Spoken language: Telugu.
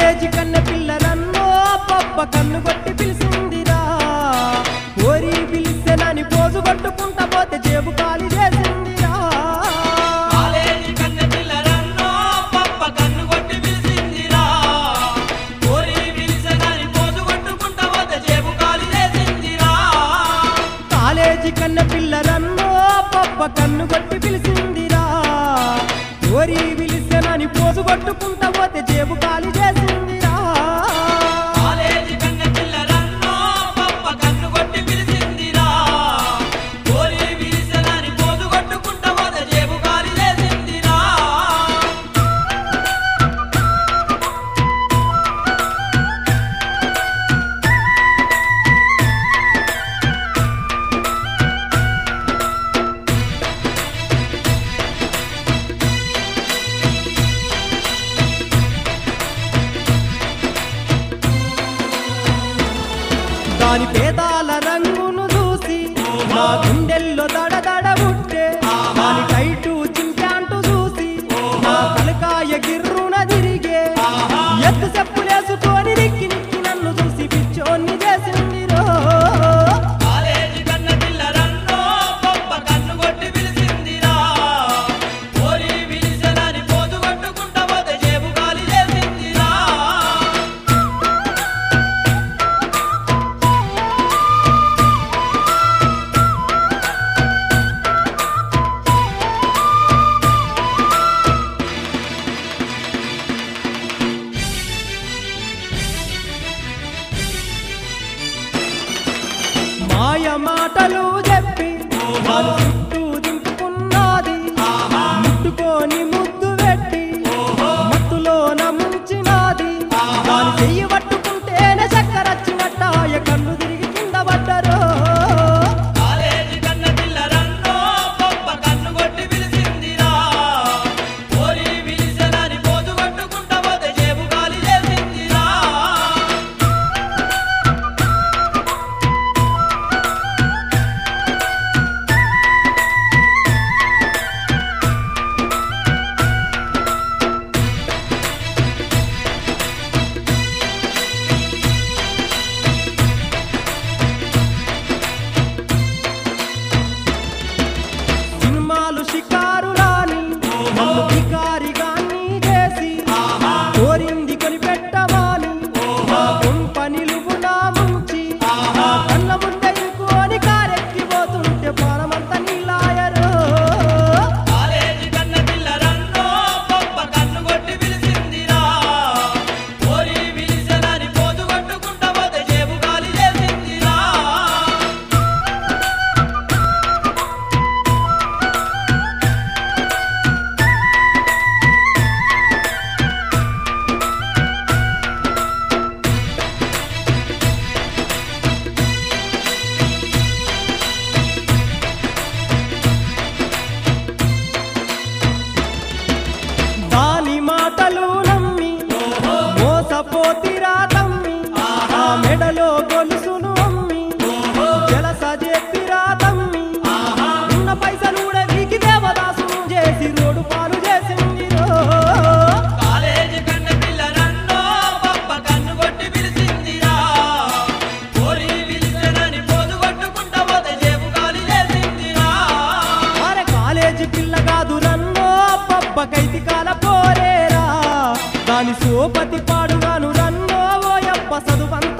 కాలేజీ కన్న పిల్లలన్నో పప్ప కన్ను కొట్టి పిలిచిందిరా ఓరి పిలిస్తేనని పోజు కొట్టుకుంటా పోతే జేబు ఖాళీ చేసిందిరా కాలేజీ కన్నె పిల్లరన్నో పప్ప కన్ను కొట్టి పిలిచిందిరా కోరి పిలిచగాని పోజు కొట్టుకుంటా పోతే జేబు ఖాళీ చేసిందిరా కాలేజీ కన్న పిల్లలన్నో పప్ప కన్ను కొట్టి పిలిచిందిరా ఓరి పిలిస్తేనని పోజు కొట్టుకుంటా పోతే జేబు ఖాళీ చేసిందిరా కాలేజీ కన్నె పిల్లరన్నో పప్ప కన్ను కొట్టి పిలిచిందిరా కోరి పిలిచగాని పోజు కొట్టుకుంటా పోతే జేబు ఖాళీ చేసిందిరా దాని పేదాల రంగును చూసి నా గుండెల్లో దడదడ పుట్టే దాని టైటు చింపాంటు చూసి నా తలకాయ గిర్రున తిరిగే ఎత్తు చెప్పులేసుకొని నిక్కి నిక్కి నన్ను చూసి పిచ్చోన్ని చేసింది రో కాలేజీ కన్నె పిల్లరన్నో పప్ప కన్ను కొట్టి పిలిచిందిరా కోరి పిలిచగాని పోజు కొట్టుకుంటా పోతే జేబు ఖాళీ చేసిందిరా మాయ మాటలు చెప్పి వాళ్ళు చుట్టూ దింపుకున్నది ముట్టుకొని ముద్దు పెట్టి మత్తులోన ముంచినాది దాని చెయ్యి పట్టుకుంటేనే చక్కరచ్చినట్టాయ కన్ను తిరిగి కింద పడ్డరో కాలేజీ కన్నె పిల్లరన్నో పప్ప కన్ను కొట్టి పిలిచిందిరా కోరి పిలిచగాని పోజు కొట్టుకుంటా పోతే జేబు ఖాళీ చేసిందిరా సినిమాలు షికారులాని నన్ను బికారిగాన్ని చేసి కోరింది కొని పెట్టమాని నా కొంపని నా ముంచి నా కళ్ళ ముందే ఇంకోని కారెక్కిపోతుంటే ప్రాణమంతా నీలాయరో కాలేజీ కన్నె పిల్లరన్నో పప్ప కన్ను కొట్టి పిలిచిందిరా కోరి పిలిచగాని పోజు కొట్టుకుంటా పోతే జేబు ఖాళీ చేసిందిరా దాని మాటలు నమ్మి మోసపోతిరా తమ్మి ఆ మెడలో గొలుసును అమ్మి జలస చెప్పిరా తమ్మి ఉన్న పైసలు కూడా వీకి దేవదాసును చేసి రోడ్డు పాలు చేసింది రో. కాలేజీ కన్నె పిల్లరన్నో పప్ప కన్ను కొట్టి పిలిచిందిరా కోరి పిలిచనని పోజు కొట్టుకుంటా పోతే జేబు ఖాళీ చేసిందిరా అరే కాలేజీ పిల్ల కాదు రన్నో పబ్బకైతి కాల పోరేరా దాని సోపతి పాడుగాను రన్నో ఓ యప్ప చదువంత